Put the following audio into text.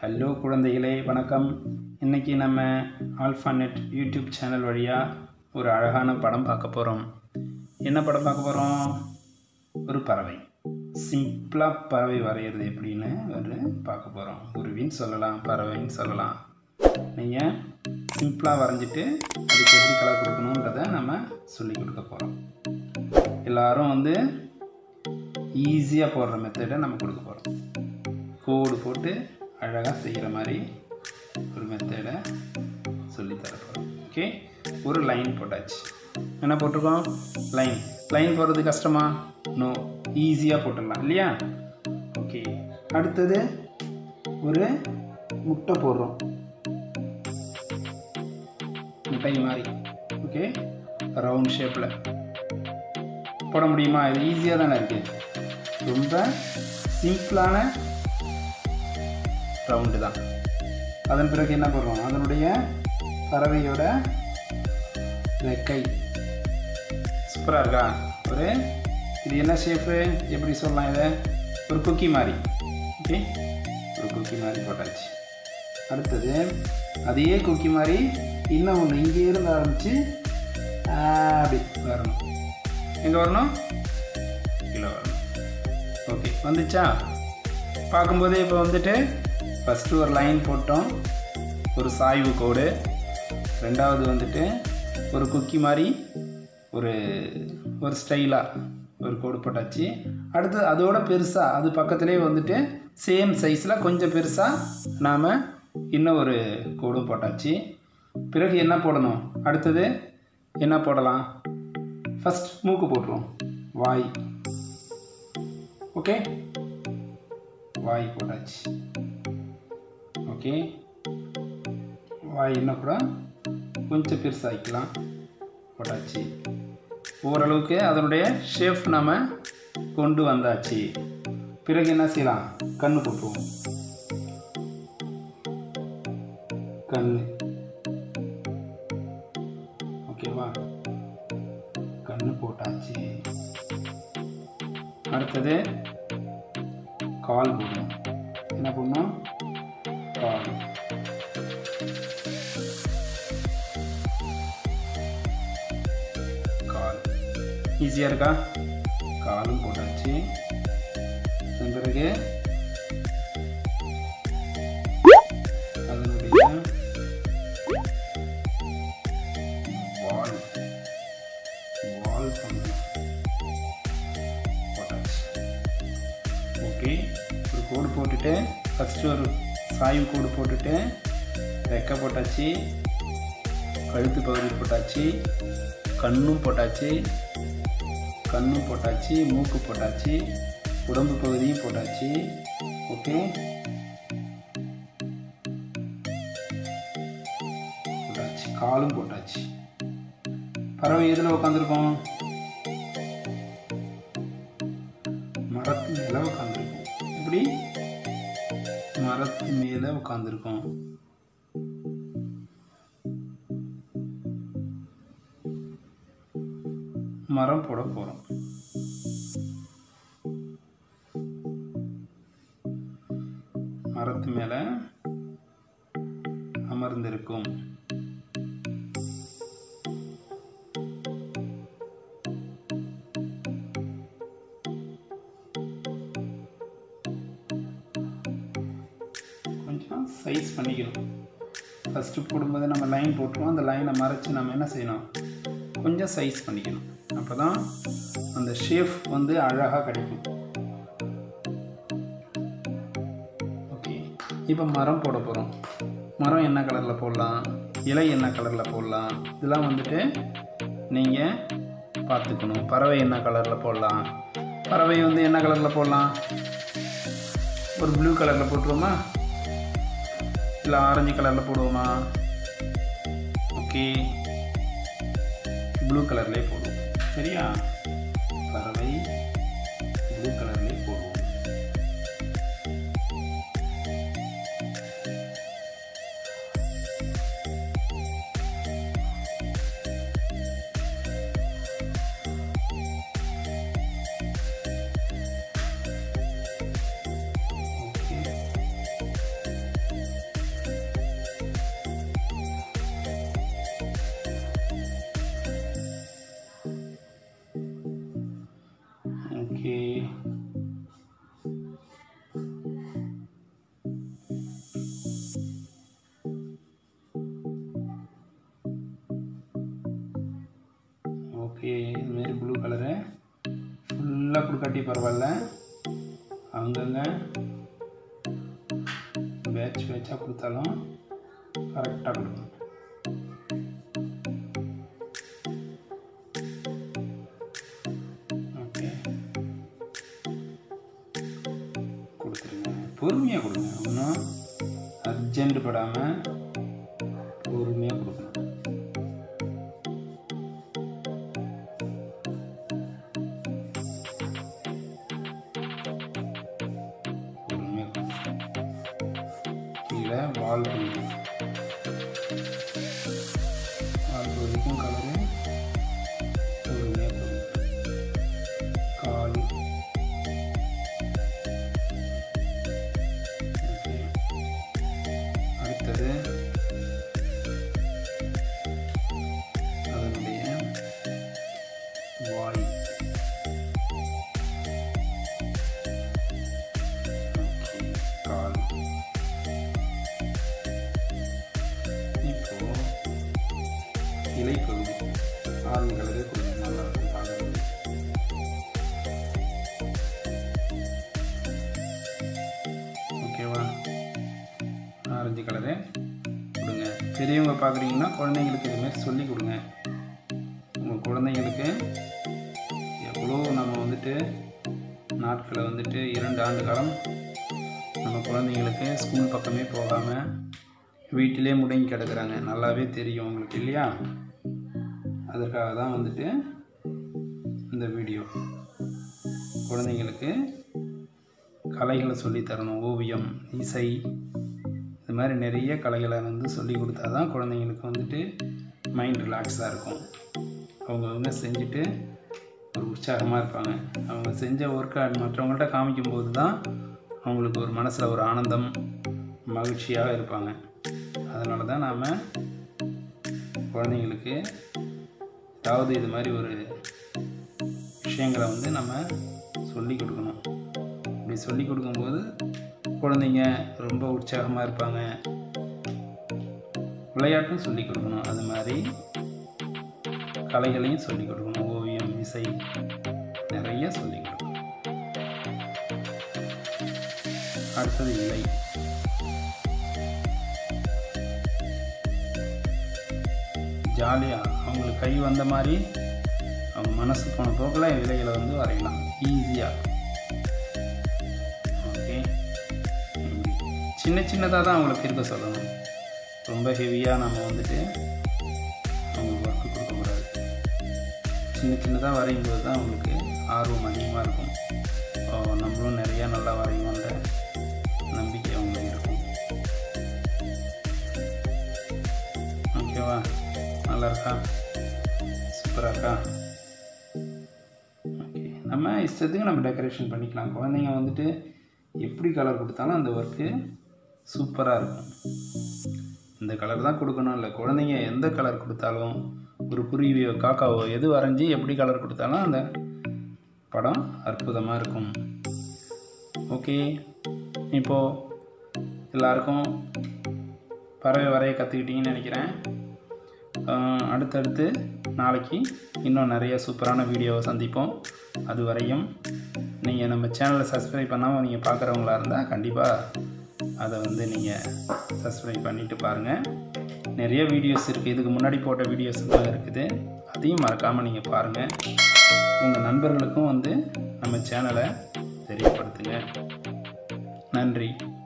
hello குழந்தைகளே வணக்கம் இன்றைக்கி நம்ம ஆல்ஃபாநெட் யூடியூப் சேனல் வழியாக ஒரு அழகான படம் பார்க்க போகிறோம் என்ன படம் பார்க்க போகிறோம் ஒரு பறவை சிம்பிளாக பறவை வரைகிறது எப்படின்னு ஒரு பார்க்க போகிறோம் குருவின்னு சொல்லலாம் பறவைன்னு சொல்லலாம் நீங்கள் சிம்பிளாக வரைஞ்சிட்டு அதுக்கு எப்படி கலர் கொடுக்கணுன்றதை நம்ம சொல்லி கொடுக்க போகிறோம் எல்லாரும் வந்து ஈஸியாக போடுற மெத்தடை நம்ம கொடுக்க போகிறோம் கோடு போட்டு அழகாக செய்கிற மாதிரி ஒரு மெத்தடை சொல்லி தரப்போகிறோம் ஓகே ஒரு லைன் போட்டாச்சு என்ன போட்டிருக்கோம் லைன் லைன் போடுறது கஷ்டமா நோ ஈஸியாக போட்டுடலாம் இல்லையா ஓகே அடுத்தது ஒரு முட்டை போடுறோம் முட்டை மாதிரி ஓகே ரவுண்ட் ஷேப்பில் போட முடியுமா இது ஈஸியாக தானே இருக்குது ரொம்ப சிம்பிளான ரவுண்டு தான் அதன் பிறகு என்ன பண்ணுறோம் அதனுடைய பறவையோட ரெக்கை சூப்பராக இருக்கா ஒரு இது என்ன ஷேப்பு எப்படி சொல்லலாம் இதை ஒரு குக்கி மாதிரி ஓகே ஒரு குக்கி மாதிரி போட்டாச்சு அடுத்தது அதே குக்கி மாதிரி இன்னும் ஒன்று இங்கே இருந்து ஆரம்பித்து அப்படி வரணும் எங்கே வரணும் கீழே வரணும் ஓகே வந்துச்சா பார்க்கும்போதே இப்போ வந்துட்டு ஃபஸ்ட்டு ஒரு லைன் போட்டோம் ஒரு சாய்வு கோடு ரெண்டாவது வந்துட்டு ஒரு குக்கி மாதிரி ஒரு ஒரு ஸ்டைலாக ஒரு கோடு போட்டாச்சு அடுத்து அதோட பெருசாக அது பக்கத்துலேயே வந்துட்டு சேம் சைஸில் கொஞ்சம் பெருசாக நாம் இன்னும் ஒரு கோடும் போட்டாச்சு பிறகு என்ன போடணும் அடுத்தது என்ன போடலாம் ஃபஸ்ட் மூக்கு போட்டுருவோம் வாய் ஓகே வாய் போட்டாச்சு ஓகே வாய் இன்னும் கூட கொஞ்சம் பெருசாகிக்கலாம் போட்டாச்சு ஓரளவுக்கு அதனுடைய ஷேப் நாம் கொண்டு வந்தாச்சு பிறகு என்ன செய்யலாம் கண்ணு போட்டுருவோம் கண்ணு ஓகேவா கண்ணு போட்டாச்சு அடுத்தது கால் போடணும் என்ன பண்ணணும் கால் கால் ஈஸியாக இருக்கா காலும் போட்டாச்சு அதன் பிறகு அதனுடைய வால் வால் பண்ணணும் போட்டாச்சு ஓகே ஒரு கோடு போட்டுட்டு ஃபஸ்ட்டு ஒரு சாய்வு கோடு போட்டுட்டு ரெக்கை போட்டாச்சு கழுத்து பகுதி போட்டாச்சு கண்ணும் போட்டாச்சு கண்ணும் போட்டாச்சு மூக்கு போட்டாச்சு உடம்பு பகுதியும் போட்டாச்சு ஓகே போட்டாச்சு காலும் போட்டாச்சு பறவை எதில் உட்காந்துருக்கோம் மரத்து மேலே உட்காந்துருக்கோம் இப்படி மரத்து மேலே உட்காந்துருக்கோம் மரம் போட போகிறோம் மரத்து மேலே அமர்ந்திருக்கும் கொஞ்சம் சைஸ் பண்ணிக்கணும் ஃபஸ்ட்டு போடும்போது நம்ம லைன் போட்டுருவோம் அந்த லைனை மறைச்சி நம்ம என்ன செய்யணும் கொஞ்சம் சைஸ் பண்ணிக்கணும் அப்போ தான் அந்த ஷேப் வந்து அழகாக கிடைக்கும் ஓகே இப்போ மரம் போட போகிறோம் மரம் என்ன கலரில் போடலாம் இலை என்ன கலரில் போடலாம் இதெல்லாம் வந்துட்டு நீங்கள் பார்த்துக்கணும் பறவை என்ன கலரில் போடலாம் பறவை வந்து என்ன கலரில் போடலாம் ஒரு ப்ளூ கலரில் போட்டுருவோமா இல்லை ஆரஞ்சு கலரில் போடுவோமா ஓகே ப்ளூ கலர்லேயே போடுவோம் சரியா பறவை ப்ளூ கலர்லேயே போடுவோம் ஓகே காட்டி பரவாயில்ல அங்கங்கே பேட்ச் பேட்சாக கொடுத்தாலும் கரெக்டாக கொடுக்கணும் ஓகே கொடுத்துருங்க பொறுமையாக கொடுங்க ஒன்றும் அர்ஜென்ட் படாமல் பொறுமையாக கொடுக்கணும் பொறுமையாக கொடுக்கணும் கீழே வால் பகுதி வால் பகுதிக்கும் கலரு பொறுமையாக கொடுக்கணும் கால் ஓகே அடுத்தது அதனுடைய வாய் ஓகே கால் இப்போ இலைப்பகுதி ஆரஞ்சு கலரே கொடுங்க நல்லா இருக்கும் பார்க்கறது ஓகேவா ஆரஞ்சு கலரு கொடுங்க பெரியவங்க பார்க்குறீங்கன்னா குழந்தைங்களுக்கு இதுமாரி சொல்லி கொடுங்க உங்கள் குழந்தைங்களுக்கு எவ்வளோ நம்ம வந்துட்டு நாட்களை வந்துட்டு இரண்டு ஆண்டு காலம் நம்ம குழந்தைங்களுக்கு ஸ்கூல் பக்கமே போகாமல் வீட்டிலே முடங்கி கிடக்குறாங்க நல்லாவே தெரியும் உங்களுக்கு இல்லையா அதற்காக தான் வந்துட்டு இந்த வீடியோ குழந்தைங்களுக்கு கலைகளை சொல்லித் தரணும் ஓவியம் இசை இது மாதிரி நிறைய கலைகளை வந்து சொல்லி கொடுத்தா தான் குழந்தைங்களுக்கு வந்துட்டு மைண்ட் ரிலாக்ஸாக இருக்கும் அவங்கவுங்க செஞ்சுட்டு ஒரு உற்சாகமாக இருப்பாங்க அவங்க செஞ்ச ஒர்க்கை மற்றவங்கள்ட்ட காமிக்கும்போது தான் அவங்களுக்கு ஒரு மனசில் ஒரு ஆனந்தம் மகிழ்ச்சியாக இருப்பாங்க அதனால தான் நாம் குழந்தைங்களுக்கு ஏதாவது இது மாதிரி ஒரு விஷயங்களை வந்து நம்ம சொல்லி கொடுக்கணும் இப்படி சொல்லி கொடுக்கும்போது குழந்தைங்க ரொம்ப உற்சாகமாக இருப்பாங்க விளையாட்டும் சொல்லி கொடுக்கணும் அது மாதிரி கலைகளையும் சொல்லி கொடுக்கணும் ஓவியம் இசை நிறைய சொல்லி கொடுக்கணும் அடுத்தது இலை ஜாலியாக அவங்களுக்கு கை வந்த மாதிரி அவங்க மனசு போன போக்கில் இலைகளை வந்து வரையலாம் ஈஸியாக ஓகே சின்ன சின்னதாக தான் அவங்களுக்கு இருக்க சொல்லணும் ரொம்ப ஹெவியாக நம்ம வந்துட்டு அவங்களுக்கு ஒர்க்கு கொடுக்கக்கூடாது சின்ன சின்னதாக வரையும் போது தான் அவங்களுக்கு ஆர்வம் அதிகமாக இருக்கும் ஓ, நம்மளும் நிறையா நல்லா வரையும்ன்ற நம்பிக்கை அவங்களுக்கு இருக்கும் ஓகேவா நல்லா இருக்கா சூப்பராக இருக்கா ஓகே நம்ம இஷ்டத்துக்கு நம்ம டெக்கரேஷன் பண்ணிக்கலாம் குழந்தைங்க வந்துட்டு எப்படி கலர் கொடுத்தாலும் அந்த ஒர்க்கு சூப்பராக இருக்கும் இந்த கலர் தான் கொடுக்கணும் இல்லை குழந்தைங்க எந்த கலர் கொடுத்தாலும் ஒரு குருவியோ காக்காவோ எது வரைஞ்சி எப்படி கலர் கொடுத்தாலும் அந்த படம் அற்புதமாக இருக்கும் ஓகே இப்போது எல்லாருக்கும் பறவை வரைய கற்றுக்கிட்டீங்கன்னு நினைக்கிறேன் ஆஹ் அடுத்தடுத்து நாளைக்கு இன்னும் நிறைய சூப்பரான வீடியோவை சந்திப்போம் அது வரையும் நீங்கள் நம்ம சேனலை சப்ஸ்கிரைப் பண்ணாமல் நீங்கள் பார்க்குறவங்களா இருந்தால் கண்டிப்பாக அதை வந்து நீங்கள் சப்ஸ்கிரைப் பண்ணிவிட்டு பாருங்கள் நிறைய வீடியோஸ் இருக்குது இதுக்கு முன்னாடி போட்ட வீடியோஸ் எல்லாம் இருக்குது அதையும் மறக்காமல் நீங்கள் பாருங்கள் உங்கள் நண்பர்களுக்கும் வந்து நம்ம சேனலை தெரியப்படுத்துங்க நன்றி